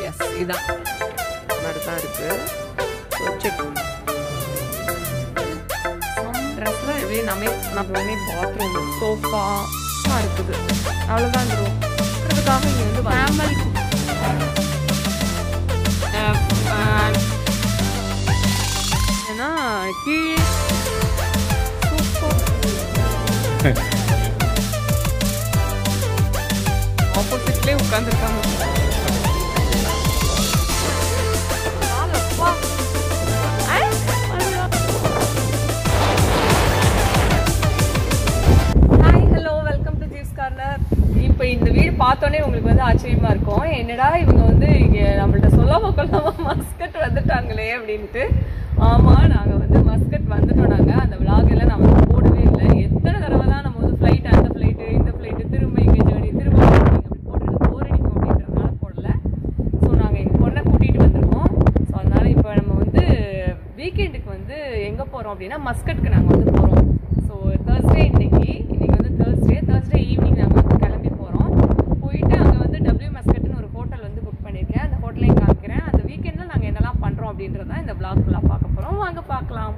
S இதான் இந்த மாதிரி தான் இருக்கு செக் ட்ரெஸ்லாம் எப்படி நம்ம நம்ம உடனே பாத்ரூம் சோஃபா இருக்குது அவ்வளோதான் இந்த room. இருக்கிறதுக்காக இங்கே வந்து ஃபேமிலி ஏன்னா கீழே ஆப்போசிட்லேயே உட்காந்துருக்காங்க hi hello welcome to Jeeves corner இப்போ இந்த வீடு பார்த்தோன்னே உங்களுக்கு வந்து ஆச்சரியமா இருக்கும் என்னடா இவங்க வந்து இங்க நம்மள்ட்ட சொல்லாம கொள்ளாம மஸ்கட் வந்துட்டாங்களே அப்படின்ட்டு ஆமா நாங்க வந்து மஸ்கட் வந்துட்டோம் நாங்க அந்த vlog எல்லாம் நான் வந்து போடவே இல்லை எத்தனை தடவை தான் நம்ம வந்து ஃப்ளைட் அந்த ஃப்ளைட்டு இந்த ஃப்ளைட்டு திரும்ப இங்கே ஜேர்னி திரும்ப journey அப்படி போட்டுட்டு போர் அடிக்கும் அப்படின்றதுனால போடல ஸோ நாங்கள் எங்கள் பொண்ணை கூட்டிகிட்டு வந்திருக்கோம் ஸோ அதனால இப்போ நம்ம வந்து வீக்கெண்டுக்கு வந்து எங்கே போகிறோம் அப்படின்னா மஸ்கட்க்கு நாங்கள் வந்து போகிறோம் ஸோ தேர்ஸ்டே இன்னைக்கு இன்னைக்கு வந்து தேர்ஸ்டே தேர்ஸ்டே ஈவினிங் நாங்கள் வந்து கிளம்பி போகிறோம் போயிட்டு அங்கே வந்து டபிள்யூ மஸ்கட்னு ஒரு ஹோட்டல் வந்து புக் பண்ணியிருக்கேன் அந்த ஹோட்டலையும் காமிக்கிறேன் அந்த வீக்கெண்டில் நாங்கள் என்னெல்லாம் பண்ணுறோம் அப்படின்றத இந்த vlog ஃபுல்லாக பார்க்க போகிறோம் வாங்க பார்க்கலாம்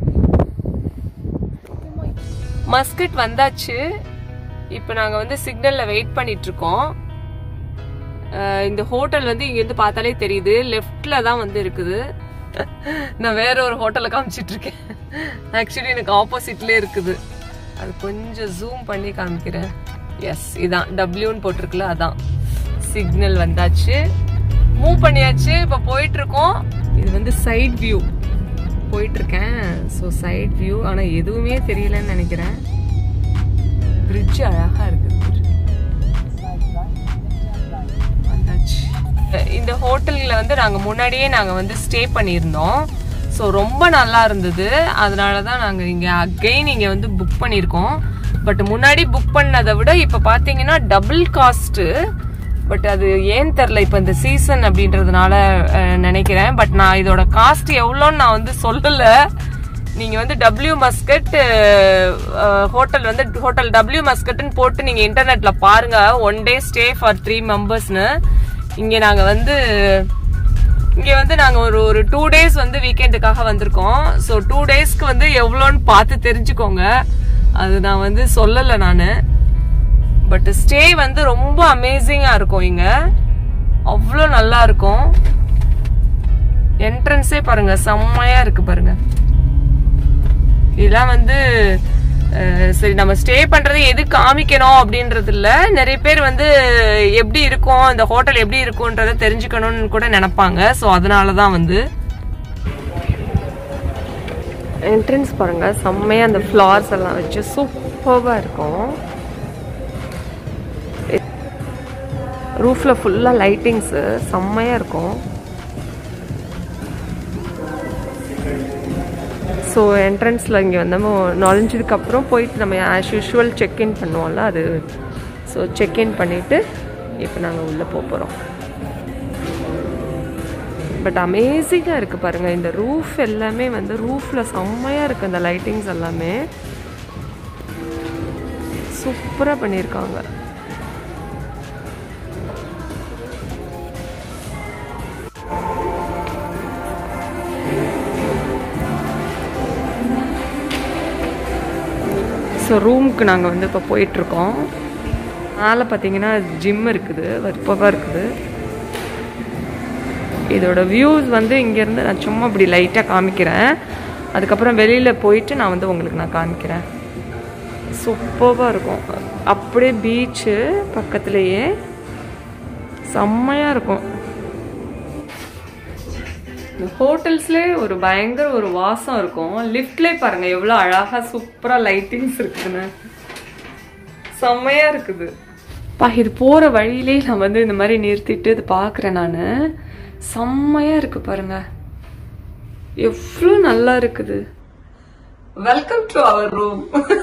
மஸ்கட் வந்தாச்சு இப்போ நாங்கள் வந்து சிக்னலில் வெயிட் பண்ணிட்டு இருக்கோம் அஹ் இந்த ஹோட்டல் வந்து இங்க இருந்து பார்த்தாலே தெரியுது லெஃப்ட்ல தான் வந்து இருக்குது நான் வேற ஒரு ஹோட்டலை காமிச்சிட்டு இருக்கேன் ஆக்சுவலி எனக்கு ஆப்போசிட்ல இருக்குது அது கொஞ்சம் ஜூம் பண்ணி காமிக்கிறேன் எஸ் இதான் டபிள்யூன்னு போட்டிருக்குல்ல அதான் சிக்னல் வந்தாச்சு மூவ் பண்ணியாச்சு இப்போ போயிட்டு இருக்கோம் இது வந்து சைட் வியூ போயிட்டு இருக்கேன் ஸோ சைட் வியூ ஆனா எதுவுமே தெரியலன்னு நினைக்கிறேன் பிரிட்ஜ் அழகா இருக்குது வந்தாச்சு. இந்த ஹோட்டல்ல வந்து நாங்க முன்னாடியே நாங்க வந்து ஸ்டே பண்ணியிருந்தோம் ஸோ ரொம்ப நல்லா இருந்தது அதனால தான் நாங்கள் இங்கே அகைன் இங்கே வந்து புக் பண்ணியிருக்கோம் பட் முன்னாடி புக் பண்ணதை விட இப்போ பார்த்தீங்கன்னா டபுள் காஸ்ட்டு பட் அது ஏன் தெரில இப்போ இந்த சீசன் அப்படின்றதுனால அஹ், நினைக்கிறேன் பட் நான் இதோட காஸ்ட் எவ்வளோன்னு நான் வந்து சொல்லலை நீங்க வந்து டபிள்யூ மஸ்கட் ஹோட்டல் வந்து ஹோட்டல் டபிள்யூ மஸ்கட்னு போட்டு நீங்க இன்டர்நெட்ல பாருங்க one day stay for three மெம்பர்ஸ்னு இங்க நாங்க வந்து இங்க வந்து நாங்க ஒரு ஒரு டூ டேஸ் வந்து வீக்கெண்டுக்காக வந்திருக்கோம் ஸோ டூ டேஸ்க்கு வந்து எவ்வளோன்னு பார்த்து தெரிஞ்சுக்கோங்க அது நான் வந்து சொல்லலை நான் பட் ஸ்டே வந்து ரொம்ப அமேசிங்கா இருக்கும் இங்க அவ்வளோ நல்லா இருக்கும் என்ட்ரன்ஸே பாருங்க செம்மையா இருக்கு பாருங்க இதெல்லாம் வந்து அஹ், சரி நம்ம ஸ்டே பண்றது எது காமிக்கணும் அப்படின்றது இல்ல நிறைய பேர் வந்து எப்படி இருக்கும் இந்த ஹோட்டல் எப்படி இருக்கும்ன்றத தெரிஞ்சுக்கணும்னு கூட நினைப்பாங்க ஸோ அதனால தான் வந்து என்ட்ரன்ஸ் பாருங்க செம்மையா அந்த ஃப்ளார்ஸ் எல்லாம் வச்சு சூப்பராக இருக்கும் ரூஃப்ல ஃபுல்லா லைட்டிங்ஸ் செம்மையா இருக்கும் ஸோ என்ட்ரன்ஸில் இங்கே வந்து நம்ம நுழைஞ்சதுக்கப்புறம் போயிட்டு நம்ம ஆஸ் யூஷுவல் செக்இன் பண்ணுவோம்ல அது ஸோ செக்இன் பண்ணிவிட்டு இப்போ நாங்கள் உள்ளே போக போகிறோம் பட் அமேசிங்காக இருக்குது பாருங்கள் இந்த ரூஃப் எல்லாமே வந்து ரூஃபில் செம்மையாக இருக்குது இந்த லைட்டிங்ஸ் எல்லாமே சூப்பராக பண்ணியிருக்காங்க ஸோ ரூமுக்கு நாங்கள் வந்து இப்போ போயிட்டுருக்கோம் மேலே பார்த்தீங்கன்னா ஜிம் இருக்குது வற்பவாக இருக்குது இதோட வியூஸ் வந்து இங்கேருந்து நான் சும்மா இப்படி லைட்டாக காமிக்கிறேன் அதுக்கப்புறம் வெளியில் போயிட்டு நான் வந்து உங்களுக்கு நான் காமிக்கிறேன் சூப்பராக இருக்கும் அப்படியே பீச்சு பக்கத்துலேயே செம்மையாக இருக்கும் இந்த ஹோட்டல்ஸ்லேயே ஒரு பயங்கர ஒரு வாசம் இருக்கும் லிஃப்ட்லேயே பாருங்க எவ்வளோ அழகா சூப்பரா லைட்டிங்ஸ் இருக்குன்னு செம்மையா இருக்குது பா இது போற வழியிலே நான் வந்து இந்த மாதிரி நிறுத்திட்டு இது பார்க்குறேன் நான் செம்மையா இருக்கு பாருங்க எவ்வளோ நல்லா இருக்குது வெல்கம் டு அவர் ரூம்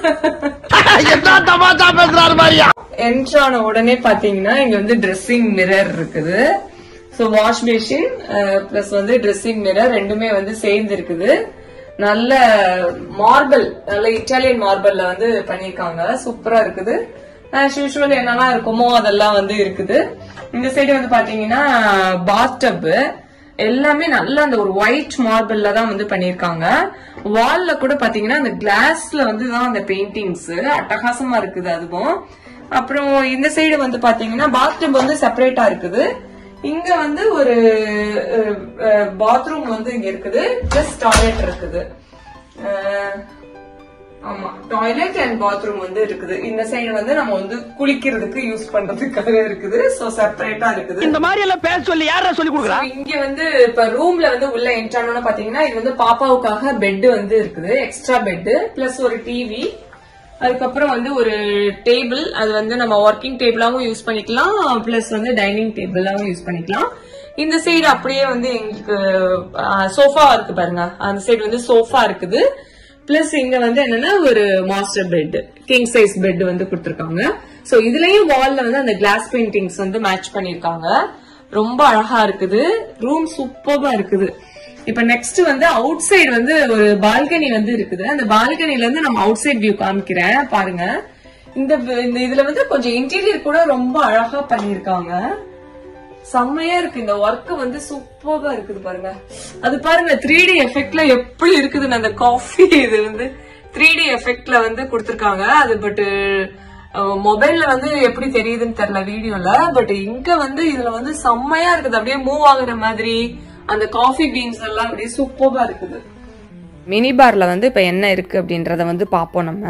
என்ட்ரான உடனே பாத்தீங்கன்னா இங்க வந்து ட்ரெஸ்ஸிங் மிரர் இருக்குது ஸோ வாஷ் பேஷின் பிளஸ் வந்து ட்ரெஸ்ஸிங் மிரர் ரெண்டுமே வந்து சேர்ந்து இருக்குது நல்ல மார்பிள் நல்ல இட்டாலியன் மார்பிள்ல வந்து பண்ணியிருக்காங்க சூப்பரா இருக்குது ஆஸ் யூஸ்வல் என்னெல்லாம் இருக்குமோ அதெல்லாம் வந்து இருக்குது இந்த சைடு வந்து பாத்தீங்கன்னா பாத் டப் எல்லாமே நல்லா அந்த ஒரு ஒயிட் மார்பிள்ல தான் வந்து பண்ணிருக்காங்க வால்ல கூட பாத்தீங்கன்னா அந்த கிளாஸ்ல வந்து தான் அந்த பெயிண்டிங்ஸ் அட்டகாசமா இருக்குது அதுவும் அப்புறம் இந்த சைடு வந்து பாத்தீங்கன்னா பாத்டப் வந்து செப்பரேட்டா இருக்குது இங்க வந்து ஒரு பாத்ரூம் வந்து இங்க இருக்குது பிளஸ் டாய்லெட் இருக்குது அஹ், ஆமா டாய்லெட் அண்ட் பாத்ரூம் வந்து இருக்குது இந்த சைடு வந்து நம்ம வந்து குளிக்கிறதுக்கு யூஸ் பண்றதுக்காக இருக்குது சோ செப்பரேட்டா இருக்குது இந்த மாதிரி எல்லாம் பேச சொல்லி யாரா சொல்லி கொடுக்குறா So, இங்க வந்து இப்ப ரூம்ல வந்து உள்ள என்ட்ரானோன்னு பாத்தீங்கன்னா இது வந்து பாப்பாவுக்காக பெட் வந்து இருக்குது எக்ஸ்ட்ரா பெட் பிளஸ் ஒரு டிவி அதுக்கப்புறம் வந்து ஒரு டேபிள் அது வந்து நம்ம ஒர்க்கிங் டேபிளாவும் யூஸ் பண்ணிக்கலாம் பிளஸ் வந்து டைனிங் டேபிளாவும் யூஸ் பண்ணிக்கலாம் இந்த சைடு அப்படியே வந்து எங்களுக்கு சோஃபா இருக்கு பாருங்க அந்த சைடு வந்து சோஃபா இருக்குது பிளஸ் இங்க வந்து என்னன்னா ஒரு master bed king size bed வந்து கொடுத்திருக்காங்க சோ இதுலயும் வால்ல வந்து அந்த கிளாஸ் பெயிண்டிங்ஸ் வந்து மேட்ச் பண்ணிருக்காங்க ரொம்ப அழகா இருக்குது ரூம் சூப்பர்பா இருக்குது இப்ப நெக்ஸ்ட் வந்து அவுட் சைடு வந்து ஒரு பால்கனி வந்து இருக்குது அந்த பால்கனில இருந்து நம்ம அவுட் சைடு வியூ காமிக்கிறேன் பாருங்க இந்த இந்த இதுல வந்து கொஞ்சம் இன்டீரியர் கூட ரொம்ப அழகா பண்ணிருக்காங்க செம்மையா இருக்கு இந்த ஒர்க் வந்து சூப்பரா இருக்குது பாருங்க அது பாருங்க த்ரீ டி எஃபெக்ட்ல எப்படி இருக்குதுன்னு அந்த காஃபி இது வந்து த்ரீ டி எஃபெக்ட்ல வந்து கொடுத்திருக்காங்க அது பட் மொபைல்ல வந்து எப்படி தெரியுதுன்னு தெரியல வீடியோல பட் இங்க வந்து இதுல வந்து செம்மையா இருக்குது அப்படியே மூவ் ஆகுற மாதிரி அந்த காஃபி பீன்ஸ் எல்லாம் அப்படியே சூப்பரா இருக்குது மினி பார்ல வந்து இப்ப என்ன இருக்கு அப்படின்றத வந்து பாப்போம் நம்ம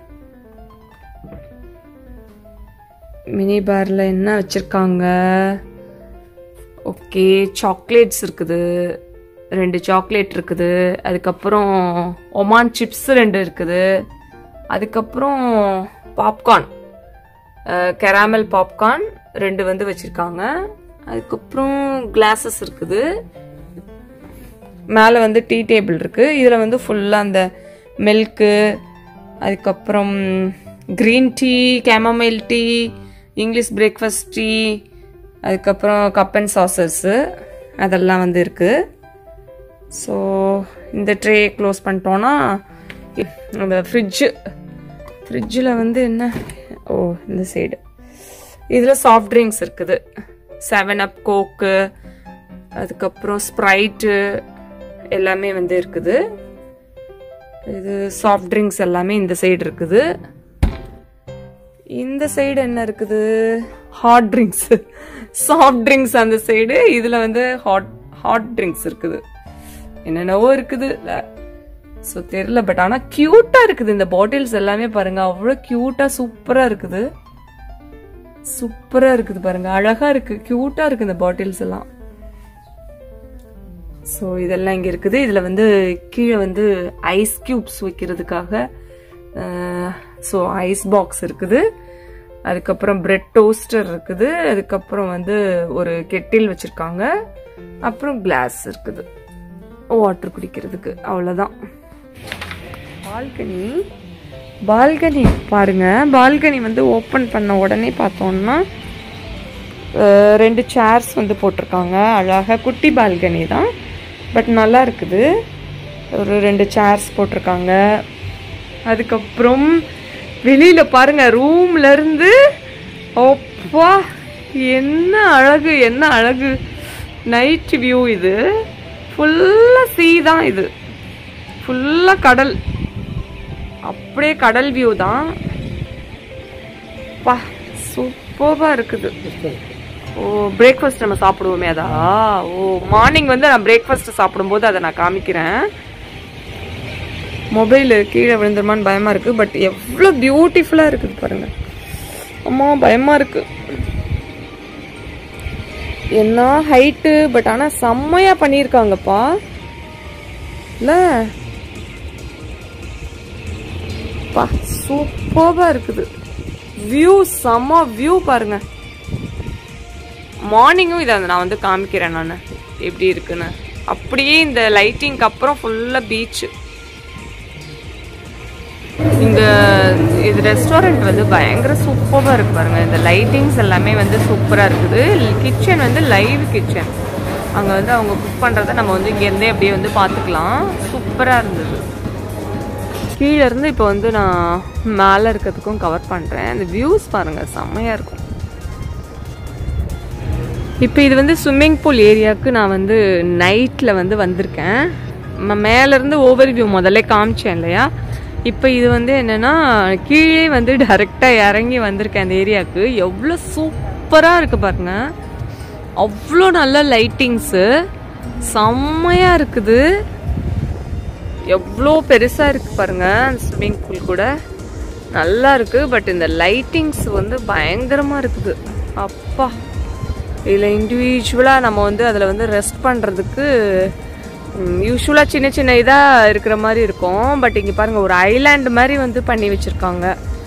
மினி பார்ல என்ன வச்சிருக்காங்க ஓகே சாக்லேட்ஸ் இருக்குது ரெண்டு சாக்லேட் இருக்குது அதுக்கப்புறம் ஒமான் சிப்ஸ் ரெண்டு இருக்குது அதுக்கப்புறம் பாப்கார்ன் கெராமல் பாப்கார்ன் ரெண்டு வந்து வச்சிருக்காங்க அதுக்கப்புறம் கிளாஸஸ் இருக்குது மேலே வந்து டீ டேபிள் இருக்கு இதில் வந்து ஃபுல்லாக அந்த மில்க்கு அதுக்கப்புறம் green tea chamomile tea English breakfast tea அதுக்கப்புறம் கப் அண்ட் சாசர்ஸு அதெல்லாம் வந்து இருக்குது ஸோ இந்த ட்ரே க்ளோஸ் பண்ணிட்டோன்னா அந்த ஃப்ரிட்ஜு ஃப்ரிட்ஜில் வந்து என்ன ஓ இந்த சைடு இதில் சாஃப்ட் ட்ரிங்க்ஸ் இருக்குது செவன் அப் கோக்கு அதுக்கப்புறம் ஸ்ப்ரைட்டு எல்லாமே வந்து இருக்குது இது சாஃப்ட் ட்ரிங்க்ஸ் எல்லாமே இந்த சைடு இருக்குது இந்த சைடு என்ன இருக்குது ஹாட் ட்ரிங்க்ஸ் சாஃப்ட் ட்ரிங்க்ஸ் அந்த சைடு இதுல வந்து ஹாட் ஹாட் ட்ரிங்க்ஸ் இருக்குது என்னென்னவோ இருக்குது ஸோ தெரியல பட் ஆனா கியூட்டா இருக்குது இந்த பாட்டில்ஸ் எல்லாமே பாருங்க அவ்வளோ கியூட்டா சூப்பரா இருக்குது சூப்பரா இருக்குது பாருங்க அழகா இருக்கு கியூட்டா இருக்கு இந்த பாட்டில்ஸ் எல்லாம் ஸோ இதெல்லாம் இங்க இருக்குது இதுல வந்து கீழே வந்து ஐஸ் கியூப்ஸ் வைக்கிறதுக்காக ஸோ ஐஸ் பாக்ஸ் இருக்குது அதுக்கப்புறம் பிரெட் டோஸ்டர் இருக்குது அதுக்கப்புறம் வந்து ஒரு கெட்டில் வச்சிருக்காங்க அப்புறம் கிளாஸ் இருக்குது வாட்டர் குடிக்கிறதுக்கு அவ்வளோதான் பால்கனி பால்கனி பாருங்க பால்கனி வந்து ஓப்பன் பண்ண உடனே பார்த்தோம்னா அஹ், ரெண்டு சேர்ஸ் வந்து போட்டிருக்காங்க அழகாக குட்டி பால்கனி தான் பட் நல்லா இருக்குது ஒரு ரெண்டு சேர்ஸ் போட்டிருக்காங்க அதுக்கப்புறம் வெளியில பாருங்க ரூம்ல இருந்து அப்பா என்ன அழகு என்ன அழகு நைட் வியூ இது ஃபுல்லா சீ தான் இது ஃபுல்லா கடல் அப்படியே கடல் வியூ தான் பா சூப்பராக இருக்குது ஓ பிரேக்ஃபாஸ்ட் நம்ம சாப்பிடுவோமே அதா ஓ மார்னிங் வந்து நான் பிரேக்ஃபாஸ்ட் சாப்பிடும்போது அதை நான் காமிக்கிறேன் மொபைல் கீழே விழுந்துருமான்னு பயமா இருக்கு பட் எவ்வளோ பியூட்டிஃபுல்லா இருக்குது பாருங்க அம்மா பயமா இருக்கு என்ன ஹைட்டு பட் ஆனா செம்மையா பண்ணியிருக்காங்கப்பா இல்ல பா சூப்பர்பா இருக்குது வியூ செம்ம வியூ பாருங்க மார்னிங்கும் இதை நான் வந்து காமிக்கிறேன் நான் எப்படி இருக்குன்னு அப்படியே இந்த லைட்டிங்க்கு அப்புறம் ஃபுல்லாக பீச் இந்த இது ரெஸ்டாரண்ட் வந்து பயங்கர சூப்பராக இருக்கு பாருங்க இந்த லைட்டிங்ஸ் எல்லாமே வந்து சூப்பராக இருக்குது கிச்சன் வந்து லைவ் கிச்சன் அங்கே வந்து அவங்க குக் பண்ணுறத நம்ம வந்து இங்கேருந்தே அப்படியே வந்து பார்த்துக்கலாம் சூப்பராக இருந்தது கீழே இருந்து இப்போ வந்து நான் மேலே இருக்கிறதுக்கும் கவர் பண்ணுறேன் அந்த வியூஸ் பாருங்கள் செம்மையாக இருக்கும் இப்போ இது வந்து ஸ்விம்மிங் பூல் ஏரியாவுக்கு நான் வந்து நைட்டில் வந்து வந்திருக்கேன் ம- மேலேருந்து ஓவர் வியூ முதல்ல காமிச்சேன் இல்லையா இப்போ இது வந்து என்னென்னா கீழே வந்து டைரெக்டாக இறங்கி வந்திருக்கேன் அந்த ஏரியாவுக்கு எவ்வளோ சூப்பராக இருக்குது பாருங்க அவ்வளோ நல்ல லைட்டிங்ஸு செம்மையாக இருக்குது எவ்வளோ பெருசாக இருக்குது பாருங்க அந்த ஸ்விம்மிங் பூல் கூட நல்லா இருக்குது பட் இந்த லைட்டிங்ஸ் வந்து பயங்கரமாக இருக்குது அப்பா இதில் இண்டிவிஜுவலாக நம்ம வந்து அதில் வந்து ரெஸ்ட் பண்ணுறதுக்கு யூஸ்வலாக சின்ன சின்ன இதாக இருக்கிற மாதிரி இருக்கும் பட் இங்கே பாருங்கள் ஒரு ஐலாண்ட் மாதிரி வந்து பண்ணி வச்சுருக்காங்க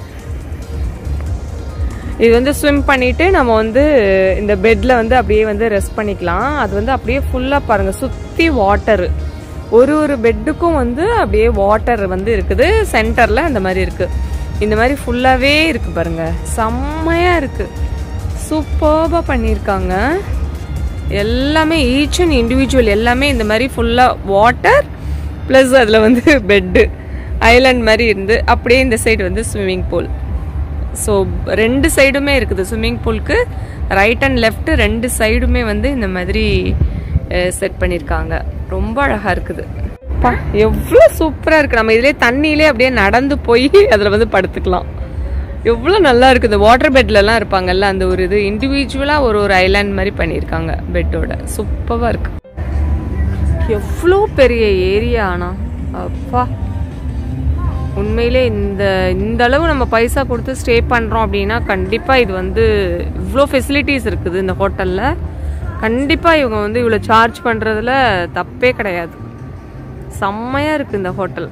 இது வந்து ஸ்விம் பண்ணிட்டு நம்ம வந்து இந்த பெட்ல வந்து அப்படியே வந்து ரெஸ்ட் பண்ணிக்கலாம் அது வந்து அப்படியே ஃபுல்லா பாருங்க சுத்தி வாட்டர் ஒரு ஒரு பெட்டுக்கும் வந்து அப்படியே வாட்டர் வந்து இருக்குது சென்டர்ல அந்த மாதிரி இருக்கு இந்த மாதிரி ஃபுல்லாவே இருக்கு பாருங்க செம்மையா இருக்கு சூப்பர்பா பண்ணியிருக்காங்க எல்லாமே ஈச் அண்ட் இண்டிவிஜுவல் எல்லாமே இந்த மாதிரி ஃபுல்லாக வாட்டர் ப்ளஸ் அதில் வந்து பெட்டு ஐலாண்ட் மாதிரி இருந்து அப்படியே இந்த சைடு வந்து ஸ்விம்மிங் பூல் ஸோ ரெண்டு சைடுமே இருக்குது ஸ்விம்மிங் பூலுக்கு ரைட் அண்ட் லெஃப்ட் ரெண்டு சைடுமே வந்து இந்த மாதிரி செட் பண்ணியிருக்காங்க ரொம்ப அழகாக இருக்குது பா எவ்வளோ சூப்பராக இருக்குது நம்ம இதிலே தண்ணியிலே அப்படியே நடந்து போய் அதில் வந்து படுத்துக்கலாம் எவ்வளோ நல்லா இருக்குது வாட்டர் பெட்லலாம் இருப்பாங்கல்ல அந்த ஒரு இது இண்டிவிஜுவலாக ஒரு ஒரு ஐலாண்ட் மாதிரி பண்ணியிருக்காங்க பெட்டோட சூப்பராக இருக்கு எவ்வளோ பெரிய ஏரியா ஆனால் அப்பா உண்மையிலே இந்த இந்த அளவு நம்ம பைசா கொடுத்து ஸ்டே பண்ணுறோம் அப்படின்னா கண்டிப்பாக இது வந்து இவ்வளோ ஃபெசிலிட்டிஸ் இருக்குது இந்த ஹோட்டலில் கண்டிப்பாக இவங்க வந்து இவ்வளோ சார்ஜ் பண்ணுறதுல தப்பே கிடையாது செம்மையாக இருக்குது இந்த ஹோட்டல்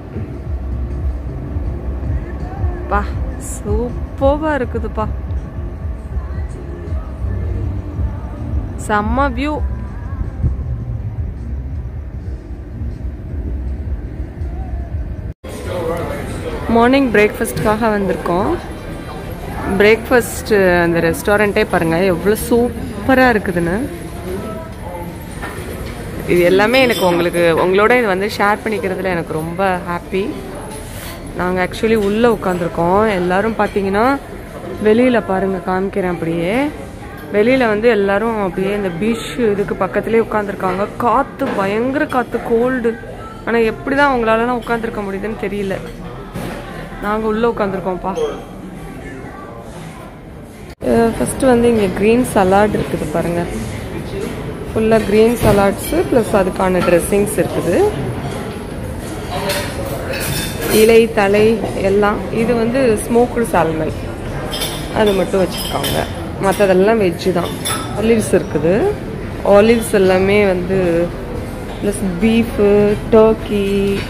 பா சூப்பராக இருக்குதுப்பா செம்ம வியூ மார்னிங் பிரேக்ஃபாஸ்ட்டுக்காக வந்திருக்கோம் பிரேக்ஃபாஸ்ட் அந்த ரெஸ்டாரண்ட்டே பாருங்கள் எவ்வளோ சூப்பராக இருக்குதுன்னு இது எல்லாமே எனக்கு உங்களுக்கு உங்களோட இது வந்து ஷேர் பண்ணிக்கிறதுல எனக்கு ரொம்ப ஹாப்பி நாங்கள் ஆக்சுவலி உள்ளே உட்காந்துருக்கோம் எல்லாரும் பார்த்தீங்கன்னா வெளியில் பாருங்கள் காமிக்கிறேன் அப்படியே வெளியில் வந்து எல்லாரும் அப்படியே இந்த பீச் இதுக்கு பக்கத்துலேயே உட்காந்துருக்காங்க காற்று பயங்கர காற்று கோல்டு ஆனால் எப்படி தான் அவங்களாலலாம் உட்காந்துருக்க முடியுதுன்னு தெரியல நாங்கள் உள்ளே உட்காந்துருக்கோம்ப்பா ஃபஸ்ட்டு வந்து இங்கே க்ரீன் சலாட் இருக்குது பாருங்கள் ஃபுல்லாக க்ரீன் சலாட்ஸு ப்ளஸ் அதுக்கான ட்ரெஸ்ஸிங்ஸ் இருக்குது இலை தலை எல்லாம் இது வந்து ஸ்மோக்டு சால்மன் அது மட்டும் வச்சுருக்காங்க மற்றதெல்லாம் வெஜ்ஜு தான் ஆலிவ்ஸ் இருக்குது ஆலிவ்ஸ் எல்லாமே வந்து ப்ளஸ் பீஃபு டர்க்கி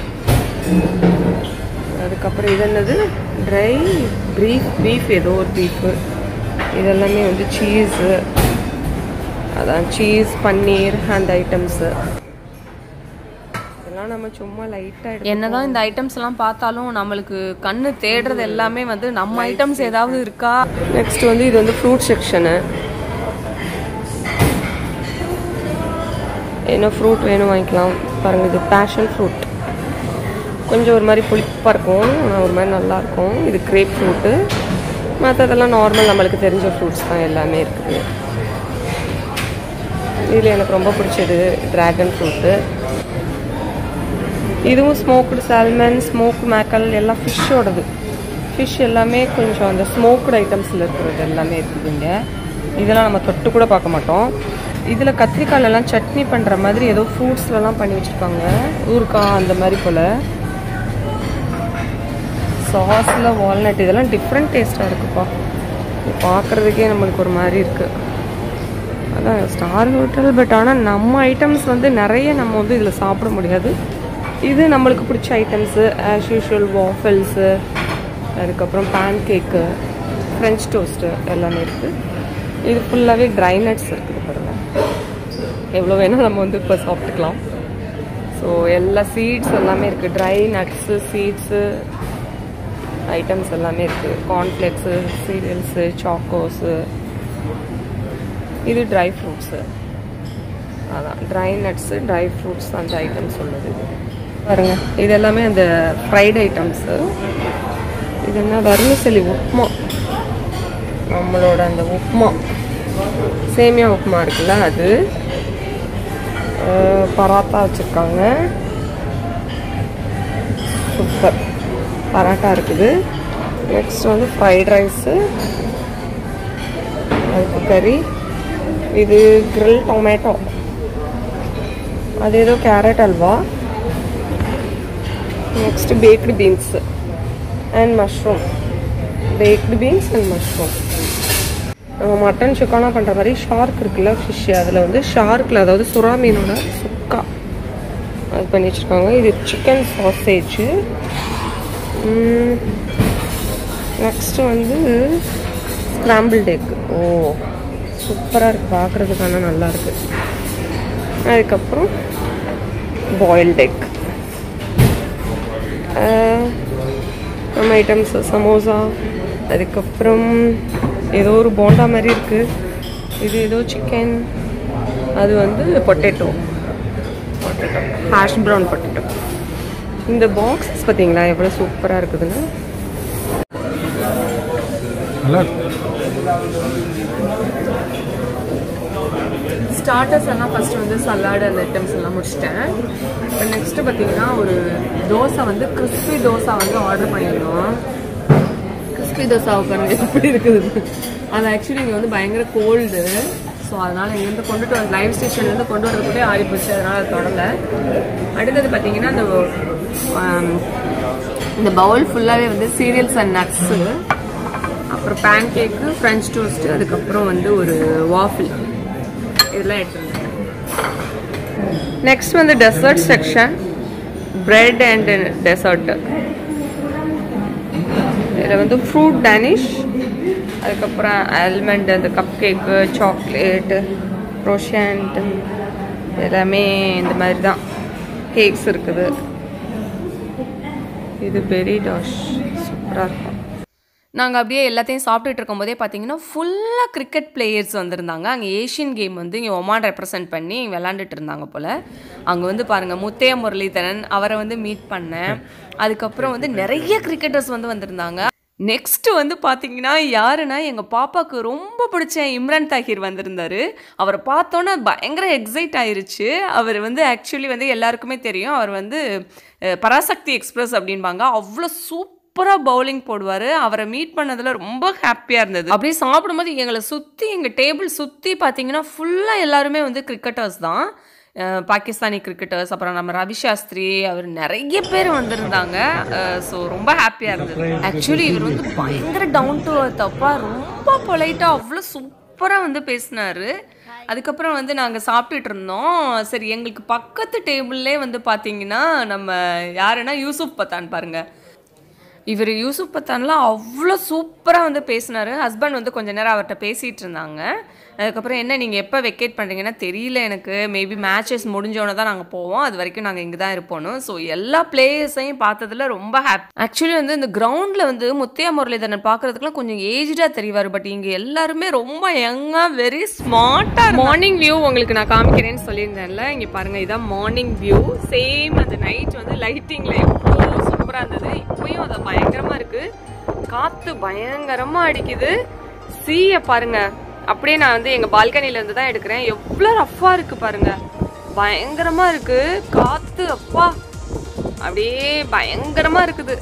அதுக்கப்புறம் இது என்னது ட்ரை ப்ரீஃப் பீஃப் ஏதோ ஒரு பீஃபு இதெல்லாமே வந்து சீஸு அதான் சீஸ் பன்னீர் அந்த ஐட்டம்ஸு இதெல்லாம் நம்ம சும்மா லைட்டாக என்னதான் இந்த ஐட்டம்ஸ் எல்லாம் பார்த்தாலும் நம்மளுக்கு கண்ணு தேடுறது எல்லாமே வந்து நம்ம ஐட்டம்ஸ் ஏதாவது இருக்கா நெக்ஸ்ட் வந்து இது வந்து ஃப்ரூட் செக்ஷனு என்ன ஃப்ரூட் வேணும் வாங்கிக்கலாம் பாருங்க இது பேஷன் ஃப்ரூட் கொஞ்சம் ஒரு மாதிரி புளிப்பாக இருக்கும் ஆனால் ஒரு மாதிரி நல்லா இருக்கும் இது கிரேப் ஃப்ரூட்டு மற்றதெல்லாம் நார்மல் நம்மளுக்கு தெரிஞ்ச ஃப்ரூட்ஸ் தான் எல்லாமே இருக்குது இதில் எனக்கு ரொம்ப பிடிச்சது டிராகன் ஃப்ரூட்டு இதுவும் ஸ்மோக்டு சால்மன் ஸ்மோக் மேக்கல் எல்லாம் ஃபிஷ்ஷோடது ஃபிஷ் எல்லாமே கொஞ்சம் அந்த ஸ்மோக்டு ஐட்டம்ஸில் இருக்கிறது எல்லாமே இருக்குதுங்க இதெல்லாம் நம்ம தொட்டு கூட பார்க்க மாட்டோம் இதில் கத்திரிக்காயிலலாம் சட்னி பண்ணுற மாதிரி ஏதோ ஃப்ரூட்ஸ்லலாம் பண்ணி வச்சுருக்காங்க ஊறுக்காய் அந்த மாதிரி போல் சாஸில் வால்நட் இதெல்லாம் டிஃப்ரெண்ட் டேஸ்ட்டாக இருக்குப்பா இது பார்க்குறதுக்கே நம்மளுக்கு ஒரு மாதிரி இருக்குது அதான் ஸ்டார் ஹோட்டல் பட் ஆனால் நம்ம ஐட்டம்ஸ் வந்து நிறைய நம்ம வந்து இதில் சாப்பிட முடியாது இது நம்மளுக்கு பிடிச்ச ஐட்டம்ஸு ஆஸ் யூஷுவல் வாஃபல்ஸு அதுக்கப்புறம் பேன் கேக்கு ஃப்ரெஞ்ச் டோஸ்ட்டு எல்லாமே இருக்குது இது ஃபுல்லாகவே ட்ரை நட்ஸ் இருக்குது பாருங்கள் எவ்வளோ வேணால் நம்ம வந்து இப்போ சாப்பிட்டுக்கலாம் ஸோ எல்லா சீட்ஸ் எல்லாமே இருக்குது ட்ரை நட்ஸு சீட்ஸு ஐட்டம்ஸ் எல்லாமே இருக்குது கார்ன்ஃப்ளெக்ஸு சீரியல்ஸு சாக்கோஸு இது ட்ரை ஃப்ரூட்ஸு அதான் ட்ரை நட்ஸு ட்ரை ஃப்ரூட்ஸ் அந்த ஐட்டம்ஸ் உள்ளது இது பாருங்க இது எல்லாமே அந்த ஃப்ரைட் ஐட்டம்ஸு இது என்ன வர்மிசலி உப்மா நம்மளோட அந்த உப்மா சேமியா உப்புமா இருக்குல்ல அது அஹ், பராத்தா வச்சுருக்காங்க சூப்பர் பராட்டா இருக்குது நெக்ஸ்ட் வந்து ஃப்ரைட் ரைஸு அதுக்கு கறி இது கிரில் டொமேட்டோ அது ஏதோ carrot halwa next baked beans and mushroom baked beans and mushroom நம்ம மட்டன் சுக்கானா பண்ணுற மாதிரி ஷார்க் இருக்குல்ல ஃபிஷ் அதில் வந்து ஷார்க்கில் அதாவது சுறா மீனோட சுக்கா அது பண்ணி வச்சுருக்காங்க இது சிக்கன் சாசேஜு நெக்ஸ்ட்டு வந்து ஸ்க்ராம்பிள்ட் எக் ஓ சூப்பராக இருக்குது பார்க்குறதுக்கான நல்லா இருக்கு அதுக்கப்புறம் பாயில்ட் எக் நம்ம ஐட்டம்ஸ் சமோசா அதுக்கப்புறம் ஏதோ ஒரு போண்டா மாதிரி இருக்குது இது ஏதோ சிக்கன் அது வந்து potato potato hash brown potato இந்த பாக்ஸஸ் பார்த்தீங்களா எவ்வளோ சூப்பராக இருக்குதுன்னு நல்லா இருக்கு ஸ்டார்டர்ஸ் எல்லாம் ஃபர்ஸ்ட் வந்து சலாடு அந்த ஐட்டம்ஸ் எல்லாம் முடிச்சிட்டேன் இப்போ நெக்ஸ்ட்டு பார்த்தீங்கன்னா ஒரு தோசை வந்து கிறிஸ்பி தோசை வந்து ஆர்டர் பண்ணியிருந்தோம் கிறிஸ்பி தோசை பாருங்க எப்படி இருக்குது அது ஆக்சுவலி இங்கே வந்து பயங்கர கோல்டு ஸோ அதனால் இங்கேருந்து கொண்டுட்டு வர லைவ் ஸ்டேஷன்லேருந்து கொண்டு வரதுக்குள்ளே ஆறி போச்சு அதனால் அது தொடலை அடுத்தது பார்த்தீங்கன்னா இந்த ஆம், இந்த பவுல் ஃபுல்லாகவே வந்து சீரியல்ஸ் அண்ட் நட்ஸு அப்புறம் பேன் கேக்கு ஃப்ரெஞ்ச் டோஸ்ட்டு அதுக்கப்புறம் வந்து ஒரு வாஃபிள் இதெல்லாம் எடுத்துருந்தேன் நெக்ஸ்ட் வந்து dessert section bread and dessert இதில் வந்து ஃப்ரூட் டேனிஷ் அதுக்கப்புறம் ஆல்மண்ட் அந்த கப் கேக்கு சாக்லேட்டு ரோஷண்ட் எல்லாமே இந்த மாதிரி தான் கேக்ஸ் இருக்குது இது பெரி டாஷ் சூப்பராக இருக்கும் நாங்கள் அப்படியே எல்லாத்தையும் சாப்பிட்டுட்டு இருக்கும்போதே பார்த்தீங்கன்னா ஃபுல்லாக கிரிக்கெட் பிளேயர்ஸ் வந்திருந்தாங்க அங்கே ஏஷியன் கேம் வந்து இங்கே ஒமான் ரெப்ரசன்ட் பண்ணி விளாண்டுட்டு இருந்தாங்க போல் அங்கே வந்து பாருங்கள் முத்தைய முரளிதரன் அவரை வந்து மீட் பண்ணேன் அதுக்கப்புறம் வந்து நிறைய கிரிக்கெட்டர்ஸ் வந்து வந்திருந்தாங்க நெக்ஸ்ட் வந்து பார்த்தீங்கன்னா யாருன்னா எங்கள் பாப்பாவுக்கு ரொம்ப பிடிச்ச இம்ரான் தாஹிர் வந்திருந்தாரு அவரை பார்த்தோன்னே பயங்கர எக்ஸைட் ஆயிருச்சு அவர் வந்து ஆக்சுவலி வந்து எல்லாருக்குமே தெரியும் அவர் வந்து அஹ், பராசக்தி எக்ஸ்பிரஸ் அப்படின்பாங்க அவ்வளோ சூப் சூப்பராக பவுலிங் போடுவார் அவரை மீட் பண்ணதில் ரொம்ப ஹாப்பியாக இருந்தது அப்படியே சாப்பிடும்போது எங்களை சுற்றி எங்கள் டேபிள் சுற்றி பார்த்தீங்கன்னா ஃபுல்லாக எல்லாருமே வந்து கிரிக்கெட்டர்ஸ் தான் அஹ் பாகிஸ்தானி கிரிக்கெட்டர்ஸ் அப்புறம் நம்ம ரவி சாஸ்திரி அவர் நிறைய பேர் வந்திருந்தாங்க ஸோ ரொம்ப ஹாப்பியாக இருந்தது ஆக்சுவலி இவர் வந்து பயங்கர டவுன் டு தப்பா ரொம்ப பொலைட்டாக அவ்வளோ சூப்பராக வந்து பேசினாரு அதுக்கப்புறம் வந்து நாங்கள் சாப்பிட்டுட்டு இருந்தோம் சரி எங்களுக்கு பக்கத்து டேபிள்லே வந்து பார்த்தீங்கன்னா நம்ம யாருன்னா யூசுப் பத்தான் பாருங்க இவர் யூசுப் பத்தான்லாம் அவ்வளோ சூப்பராக வந்து பேசினாரு ஹஸ்பண்ட் வந்து கொஞ்ச நேரம் அவர்கிட்ட பேசிகிட்டு இருந்தாங்க அதுக்கப்புறம் என்ன நீங்கள் எப்போ வெக்கேட் பண்ணுறீங்கன்னா தெரியல எனக்கு மேபி மேட்சஸ் முடிஞ்சோன்னே தான் நாங்கள் போவோம் அது வரைக்கும் நாங்கள் இங்கே தான் இருப்போம் ஸோ எல்லா பிளேயர்ஸையும் பார்த்ததுல ரொம்ப ஹாப்பி ஆக்சுவலி வந்து இந்த கிரவுண்டில் வந்து முத்தையா முரளிதரன் பார்க்குறதுக்குலாம் கொஞ்சம் ஏஜ்டாக தெரிவார் பட் இங்கே எல்லாருமே ரொம்ப யங்காக வெரி ஸ்மார்ட்டாக மார்னிங் வியூ உங்களுக்கு நான் காமிக்கிறேன்னு சொல்லியிருந்தேன்ல இங்கே பாருங்கள் இதான் மார்னிங் வியூ சேம் அந்த நைட் வந்து லைட்டிங்கில் எவ்வளோ சூப்பராக இருந்தது இப்பயும் அது பயங்கரமாக இருக்கு காற்று பயங்கரமாக அடிக்குது சீயை பாருங்க அப்படியே நான் வந்து எங்கள் பால்கனில இருந்து தான் எடுக்கிறேன் எவ்வளோ ரஃப்பாக இருக்கு பாருங்க பயங்கரமா இருக்கு காத்து அப்பா அப்படியே பயங்கரமா இருக்குது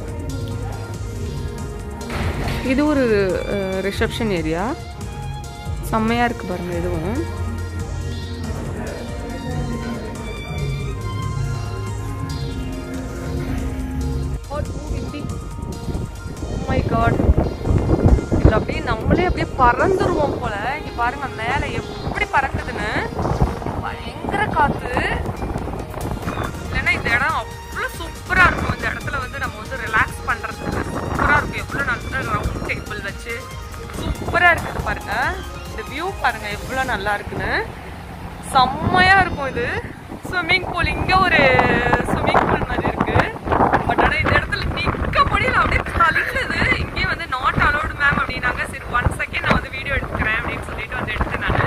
இது ஒரு ரிசப்ஷன் ஏரியா செம்மையா இருக்கு பாருங்க இதுவும் மை காட் இதுல அப்படியே நம்மளே அப்படியே பறந்துருவோம் போல இங்க பாருங்க மேல எப்படி பறக்குதுன்னு பயங்கர காத்து இல்லைன்னா இந்த இடம் அவ்வளோ சூப்பரா இருக்கும் இந்த இடத்துல வந்து நம்ம வந்து ரிலாக்ஸ் பண்றதுக்கு சூப்பரா இருக்கும் எவ்வளோ நல்ல ரவுண்ட் டேபிள் வச்சு சூப்பரா இருக்குது பாருங்க இந்த வியூ பாருங்க எவ்வளோ நல்லா இருக்குன்னு செம்மையா இருக்கும் இது ஸ்விம்மிங் பூல் இங்க ஒரு ஸ்விம்மிங் பூல் மாதிரி இருக்கு பட் ஆனா இந்த இடத்துல நிக்க முடியல அப்படியே தள்ளுது இங்கே வந்து நாட் அலௌடு மேம் அப்படின்னாங்க சரி ஒன் செகண்ட் நான் வந்து வீடியோ எடுக்கிறேன் அப்படின்னு சொல்லிட்டு வந்து எடுத்தேன் நான்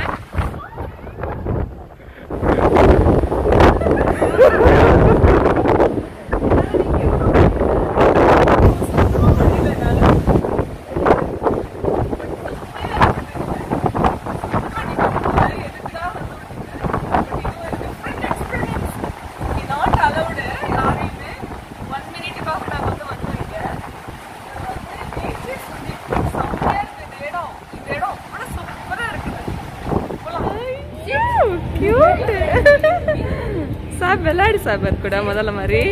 கியூட் சாப் விளையாடு சாபர் கூட முதல்ல மாதிரி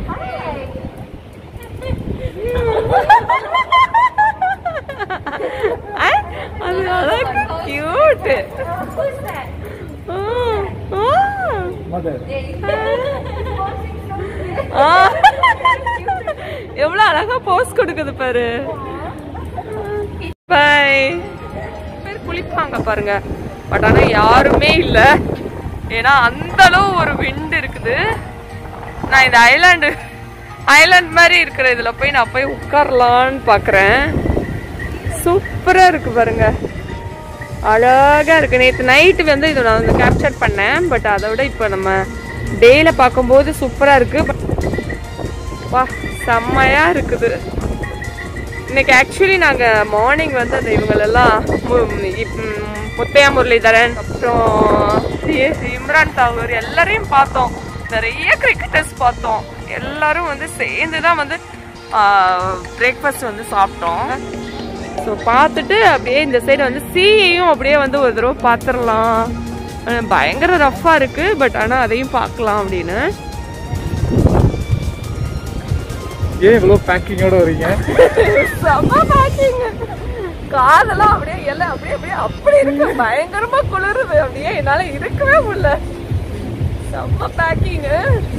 ஐ, அது அழகு கியூட் எவ்வளவு அழகா போஸ் கொடுக்குது பாரு பை பேர் குளிப்பாங்க பாருங்க பட் ஆனா யாருமே இல்ல ஏன்னா அந்த அளவு ஒரு விண்ட் இருக்குது நான் இந்த ஐலாண்டு ஐலாண்ட் மாதிரி இருக்கிற இதுல போய் நான் போய் உட்காரலான்னு பாக்குறேன் சூப்பரா இருக்கு பாருங்க அழகா இருக்கு நேற்று நைட்டு வந்து இதை நான் வந்து கேப்சர் பண்ணேன் பட் அதை விட இப்போ நம்ம டேல பார்க்கும்போது சூப்பரா இருக்கு வா செம்மையா இருக்குது இன்னைக்கு ஆக்சுவலி நாங்க மார்னிங் வந்து அந்த இவங்களெல்லாம் மு- இப்- ம், முத்தையா முரளிதரன் அப்புறம் சி- இம்ரான் தாகூர் எல்லாரையும் பார்த்தோம் நிறைய கிரிக்கெட்டர்ஸ் பார்த்தோம் எல்லாரும் வந்து சேர்ந்து தான் வந்து பிரேக்ஃபாஸ்ட் வந்து சாப்பிட்டோம் ஸோ பார்த்துட்டு அப்படியே இந்த சைடு வந்து சீயையும் அப்படியே வந்து ஒரு தடவை பார்த்துடலாம் அஹ் பயங்கர ரஃப்பாக இருக்கு பட் ஆனால் அதையும் பார்க்கலாம் அப்படின்னு ஏன் இவ்வளவு பேக்கிங்கோட வரீங்க செம்ம பேக்கிங் காதெல்லாம் அப்படியே எல்லாம் அப்படியே அப்படியே அப்படி இருக்கு பயங்கரமா குளிருது அப்படியே என்னால இருக்கவே முடியல செம்ம பேக்கிங்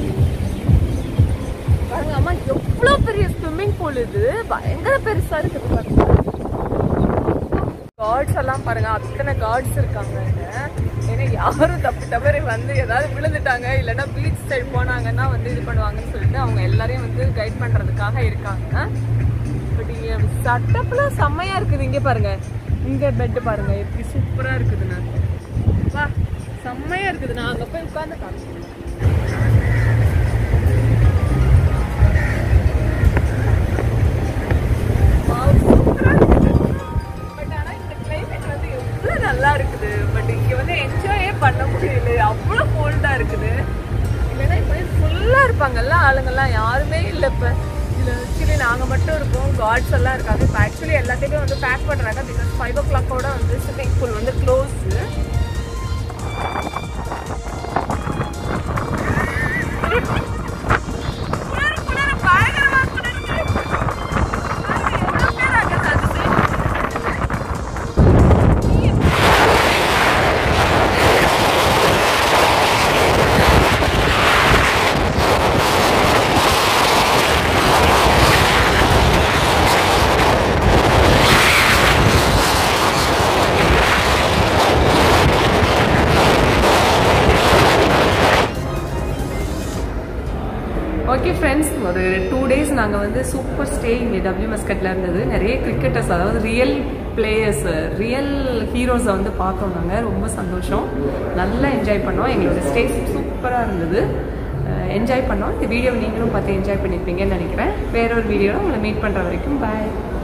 பாருங்க அம்மா எவ்வளவு பெரிய ஸ்விம்மிங் பூல் இது பயங்கர பெருசா இருக்குது பாருங்க கார்ட்ஸ் எல்லாம் பாருங்க அத்தனை கார்ட்ஸ் இருக்காங்க இங்க. ஏன்னா யாரும் தப்பு தவறி வந்து ஏதாவது விழுந்துட்டாங்க இல்லைன்னா பீச் சைடு போனாங்கன்னா வந்து இது பண்ணுவாங்கன்னு சொல்லிட்டு அவங்க எல்லாரையும் வந்து கைட் பண்றதுக்காக இருக்காங்க பட் இங்க சட்டப்லாம் செம்மையா இருக்குது இங்க பாருங்க இங்க பெட் பாருங்க எப்படி சூப்பரா இருக்குதுன்னு வா செம்மையா இருக்குது நான் அங்க போய் உட்கார்ந்து காமிக்கிறேன் Wow, சூப்பரா இருக்குது. பட் ஆனா இந்த climate வந்து எவ்வளவு நல்லா இருக்குது பட் இங்க வந்து என்ஜாயே பண்ண முடியல அவ்வளவு கோல்டா இருக்குது இல்லைன்னா இப்ப ஃபுல்லா இருப்பாங்கல்ல ஆளுங்கெல்லாம் யாருமே இல்ல இப்ப இதுல ஆக்சுவலி நாங்க மட்டும் இருக்கோம் கார்ட்ஸ் எல்லாம் இருக்காங்க இப்போ ஆக்சுவலி எல்லாத்தையுமே வந்து பேக் பண்றாங்க பிகாஸ் ஃபைவ் ஓ கிளாக்கோட வந்து ஸ்விம்மிங் பூல் வந்து க்ளோஸ் பயங்கரமா குளிருது. எவ்வளவு பேர் அங்க வந்து ஓகே ஃப்ரெண்ட்ஸ் ஒரு டூ டேஸ் நாங்கள் வந்து சூப்பர் ஸ்டே இங்கே டபிள்யூ மஸ்கட்டில் இருந்தது நிறைய கிரிக்கெட்டர்ஸ் அதாவது ரியல் பிளேயர்ஸ் ரியல் ஹீரோஸை வந்து பார்த்தோம் நாங்கள் ரொம்ப சந்தோஷம் நல்லா என்ஜாய் பண்ணோம் எங்களோட ஸ்டே சூப்பராக இருந்தது என்ஜாய் பண்ணோம் இந்த வீடியோ நீங்களும் பார்த்து என்ஜாய் பண்ணியிருப்பீங்கன்னு நினைக்கிறேன் வேற ஒரு வீடியோவில் உங்களை மீட் பண்ணுற வரைக்கும் பாய்